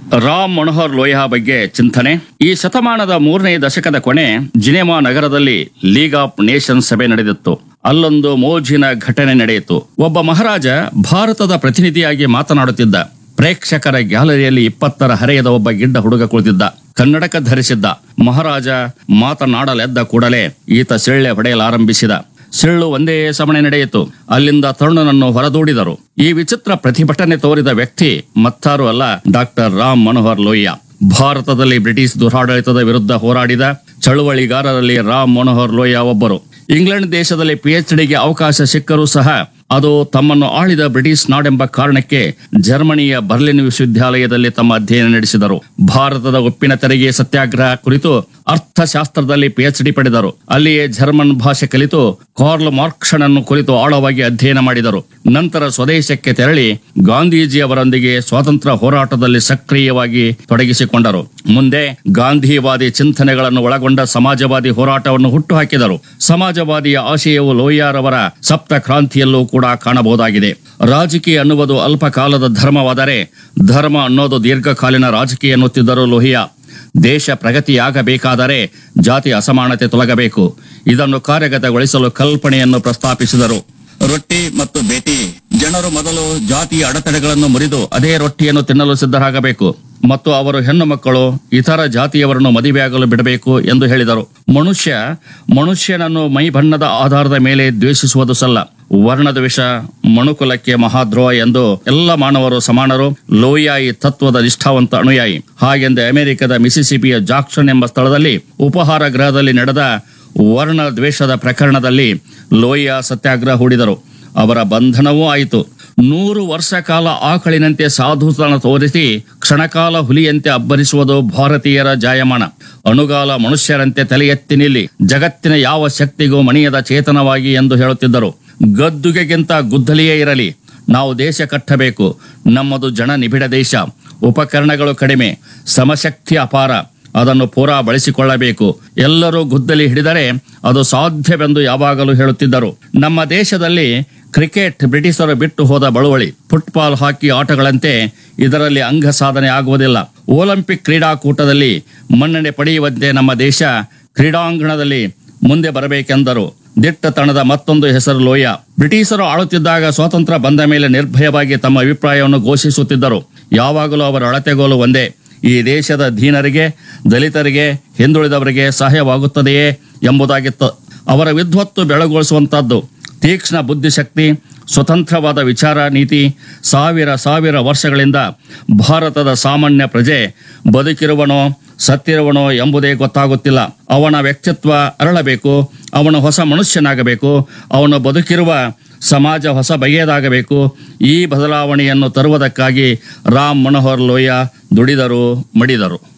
ರಾಮ್ ಮನೋಹರ್ ಲೋಹಿಯಾ ಬಗ್ಗೆ ಚಿಂತನೆ ಈ ಶತಮಾನದ ಮೂರನೇ ದಶಕದ ಕೊನೆ ಜಿನೆಮಾ ನಗರದಲ್ಲಿ ಲೀಗ್ ಆಫ್ ನೇಷನ್ಸ್ ಸಭೆ ನಡೆದಿತ್ತು ಅಲ್ಲೊಂದು ಮೋಜಿನ ಘಟನೆ ನಡೆಯಿತು ಒಬ್ಬ ಮಹಾರಾಜ ಭಾರತದ ಪ್ರತಿನಿಧಿಯಾಗಿ ಮಾತನಾಡುತ್ತಿದ್ದ ಪ್ರೇಕ್ಷಕರ ಗ್ಯಾಲರಿಯಲ್ಲಿ ಇಪ್ಪತ್ತರ ಹರೆಯದ ಒಬ್ಬ ಗಿಡ್ಡ ಹುಡುಗ ಕುಳಿತಿದ್ದ ಕನ್ನಡಕ ಧರಿಸಿದ್ದ ಮಹಾರಾಜ ಮಾತನಾಡಲೆದ್ದ ಕೂಡಲೇ ಈತ ಸಿಳ್ಳೆ ಹೊಡೆಯಲಾರಂಭಿಸಿದ ಸಿಳ್ಳು ಒಂದೇ ಸಮನೆ ನಡೆಯಿತು ಅಲ್ಲಿಂದ ತರುಣನನ್ನು ಹೊರದೂಡಿದರು ಈ ವಿಚಿತ್ರ ಪ್ರತಿಭಟನೆ ತೋರಿದ ವ್ಯಕ್ತಿ ಮತ್ತಾರು ಅಲ್ಲ ಡಾಕ್ಟರ್ ರಾಮ್ ಮನೋಹರ್ ಲೋಹಿಯಾ ಭಾರತದಲ್ಲಿ ಬ್ರಿಟಿಷ್ ದುರಾಡಳಿತದ ವಿರುದ್ಧ ಹೋರಾಡಿದ ಚಳುವಳಿಗಾರರಲ್ಲಿ ರಾಮ್ ಮನೋಹರ್ ಲೋಹಿಯಾ ಒಬ್ಬರು ಇಂಗ್ಲೆಂಡ್ ದೇಶದಲ್ಲಿ ಪಿಎಚ್ ಡಿಗೆ ಅವಕಾಶ ಸಿಕ್ಕರೂ ಸಹ ಅದು ತಮ್ಮನ್ನು ಆಳಿದ ಬ್ರಿಟಿಷ್ ನಾಡೆಂಬ ಕಾರಣಕ್ಕೆ ಜರ್ಮನಿಯ ಬರ್ಲಿನ್ ವಿಶ್ವವಿದ್ಯಾಲಯದಲ್ಲಿ ತಮ್ಮ ಅಧ್ಯಯನ ನಡೆಸಿದರು ಭಾರತದ ಉಪ್ಪಿನ ತೆರಿಗೆ ಸತ್ಯಾಗ್ರಹ ಕುರಿತು ಅರ್ಥಶಾಸ್ತ್ರದಲ್ಲಿ ಪಿಎಚ್ ಡಿ ಪಡೆದರು ಅಲ್ಲಿಯೇ ಜರ್ಮನ್ ಭಾಷೆ ಕಲಿತು ಕಾರ್ಲ್ ಮಾರ್ಕ್ಸನನ್ನು ಕುರಿತು ಆಳವಾಗಿ ಅಧ್ಯಯನ ಮಾಡಿದರು ನಂತರ ಸ್ವದೇಶಕ್ಕೆ ತೆರಳಿ ಗಾಂಧೀಜಿ ಅವರೊಂದಿಗೆ ಸ್ವಾತಂತ್ರ್ಯ ಹೋರಾಟದಲ್ಲಿ ಸಕ್ರಿಯವಾಗಿ ತೊಡಗಿಸಿಕೊಂಡರು ಮುಂದೆ ಗಾಂಧಿವಾದಿ ಚಿಂತನೆಗಳನ್ನು ಒಳಗೊಂಡ ಸಮಾಜವಾದಿ ಹೋರಾಟವನ್ನು ಹುಟ್ಟುಹಾಕಿದರು ಸಮಾಜವಾದಿಯ ಆಶಯವು ಲೋಹಿಯಾರವರ ಸಪ್ತ ಕ್ರಾಂತಿಯಲ್ಲೂ ಕೂಡ ಕಾಣಬಹುದಾಗಿದೆ ರಾಜಕೀಯ ಅನ್ನುವುದು ಅಲ್ಪಕಾಲದ ಧರ್ಮವಾದರೆ ಧರ್ಮ ಅನ್ನೋದು ದೀರ್ಘಕಾಲೀನ ರಾಜಕೀಯ ಎನ್ನುತ್ತಿದ್ದರು ಲೋಹಿಯಾ ದೇಶ ಪ್ರಗತಿಯಾಗಬೇಕಾದರೆ ಜಾತಿ ಅಸಮಾನತೆ ತೊಲಗಬೇಕು ಇದನ್ನು ಕಾರ್ಯಗತಗೊಳಿಸಲು ಕಲ್ಪನೆಯನ್ನು ಪ್ರಸ್ತಾಪಿಸಿದರು ರೊಟ್ಟಿ ಮತ್ತು ಭೇಟಿ ಜನರು ಮೊದಲು ಜಾತಿಯ ಅಡೆತಡೆಗಳನ್ನು ಮುರಿದು ಅದೇ ರೊಟ್ಟಿಯನ್ನು ತಿನ್ನಲು ಸಿದ್ಧರಾಗಬೇಕು ಮತ್ತು ಅವರು ಹೆಣ್ಣು ಮಕ್ಕಳು ಇತರ ಜಾತಿಯವರನ್ನು ಮದುವೆಯಾಗಲು ಬಿಡಬೇಕು ಎಂದು ಹೇಳಿದರು ಮನುಷ್ಯ ಮನುಷ್ಯನನ್ನು ಮೈ ಬಣ್ಣದ ಆಧಾರದ ಮೇಲೆ ದ್ವೇಷಿಸುವುದು ಸಲ್ಲ ವರ್ಣದ ವಿಷ ಮನುಕುಲಕ್ಕೆ ಮಹಾದ್ರೋಹ ಎಂದು ಎಲ್ಲ ಮಾನವರು ಸಮಾನರು ಲೋಹಿಯಾ ಈ ತತ್ವದ ನಿಷ್ಠಾವಂತ ಅನುಯಾಯಿ ಹಾಗೆಂದು ಅಮೆರಿಕದ ಮಿಸಿಸಿಪಿಯ ಜಾಕ್ಸನ್ ಎಂಬ ಸ್ಥಳದಲ್ಲಿ ಉಪಹಾರ ಗೃಹದಲ್ಲಿ ನಡೆದ ವರ್ಣ ದ್ವೇಷದ ಪ್ರಕರಣದಲ್ಲಿ ಲೋಹಿಯಾ ಸತ್ಯಾಗ್ರಹ ಹೂಡಿದರು ಅವರ ಬಂಧನವೂ ಆಯಿತು ನೂರು ವರ್ಷ ಕಾಲ ಆಕಳಿನಂತೆ ಸಾಧುತನ ತೋರಿಸಿ ಕ್ಷಣಕಾಲ ಹುಲಿಯಂತೆ ಅಬ್ಬರಿಸುವುದು ಭಾರತೀಯರ ಜಾಯಮಾನ ಅಣುಗಾಲ ಮನುಷ್ಯರಂತೆ ತಲೆ ಎತ್ತಿ ನಿಲ್ಲಿ ಜಗತ್ತಿನ ಯಾವ ಶಕ್ತಿಗೂ ಮಣಿಯದ ಚೇತನವಾಗಿ ಎಂದು ಹೇಳುತ್ತಿದ್ದರು ಗದ್ದುಗೆಗಿಂತ ಗುದ್ದಲಿಯೇ ಇರಲಿ ನಾವು ದೇಶ ಕಟ್ಟಬೇಕು ನಮ್ಮದು ಜನ ನಿಬಿಡ ದೇಶ ಉಪಕರಣಗಳು ಕಡಿಮೆ ಸಮಶಕ್ತಿ ಅಪಾರ ಅದನ್ನು ಪೂರಾ ಬಳಸಿಕೊಳ್ಳಬೇಕು ಎಲ್ಲರೂ ಗುದ್ದಲಿ ಹಿಡಿದರೆ ಅದು ಸಾಧ್ಯವೆಂದು ಯಾವಾಗಲೂ ಹೇಳುತ್ತಿದ್ದರು ನಮ್ಮ ದೇಶದಲ್ಲಿ ಕ್ರಿಕೆಟ್ ಬ್ರಿಟಿಷರು ಬಿಟ್ಟು ಹೋದ ಬಳುವಳಿ ಫುಟ್ಬಾಲ್ ಹಾಕಿ ಆಟಗಳಂತೆ ಇದರಲ್ಲಿ ಅಂಗ ಸಾಧನೆ ಆಗುವುದಿಲ್ಲ ಒಲಿಂಪಿಕ್ ಕ್ರೀಡಾಕೂಟದಲ್ಲಿ ಮನ್ನಣೆ ಪಡೆಯುವಂತೆ ನಮ್ಮ ದೇಶ ಕ್ರೀಡಾಂಗಣದಲ್ಲಿ ಮುಂದೆ ಬರಬೇಕೆಂದರು ದಿಟ್ಟತನದ ಮತ್ತೊಂದು ಹೆಸರು ಲೋಯ ಬ್ರಿಟಿಷರು ಆಳುತ್ತಿದ್ದಾಗ ಸ್ವಾತಂತ್ರ್ಯ ಬಂದ ಮೇಲೆ ನಿರ್ಭಯವಾಗಿ ತಮ್ಮ ಅಭಿಪ್ರಾಯವನ್ನು ಘೋಷಿಸುತ್ತಿದ್ದರು ಯಾವಾಗಲೂ ಅವರ ಅಳತೆಗೋಲು ಒಂದೇ ಈ ದೇಶದ ದೀನರಿಗೆ ದಲಿತರಿಗೆ ಹಿಂದುಳಿದವರಿಗೆ ಸಹಾಯವಾಗುತ್ತದೆಯೇ ಎಂಬುದಾಗಿತ್ತು ಅವರ ವಿದ್ವತ್ತು ಬೆಳಗೊಳಿಸುವಂತಹದ್ದು ತೀಕ್ಷ್ಣ ಬುದ್ಧಿಶಕ್ತಿ ಸ್ವತಂತ್ರವಾದ ವಿಚಾರ ನೀತಿ ಸಾವಿರ ಸಾವಿರ ವರ್ಷಗಳಿಂದ ಭಾರತದ ಸಾಮಾನ್ಯ ಪ್ರಜೆ ಬದುಕಿರುವನೋ ಸತ್ತಿರುವನೋ ಎಂಬುದೇ ಗೊತ್ತಾಗುತ್ತಿಲ್ಲ ಅವನ ವ್ಯಕ್ತಿತ್ವ ಅರಳಬೇಕು ಅವನು ಹೊಸ ಮನುಷ್ಯನಾಗಬೇಕು ಅವನು ಬದುಕಿರುವ ಸಮಾಜ ಹೊಸ ಬಗೆಯದಾಗಬೇಕು ಈ ಬದಲಾವಣೆಯನ್ನು ತರುವುದಕ್ಕಾಗಿ ರಾಮ್ ಮನೋಹರ್ ಲೋಹಿಯಾ ದುಡಿದರು ಮಡಿದರು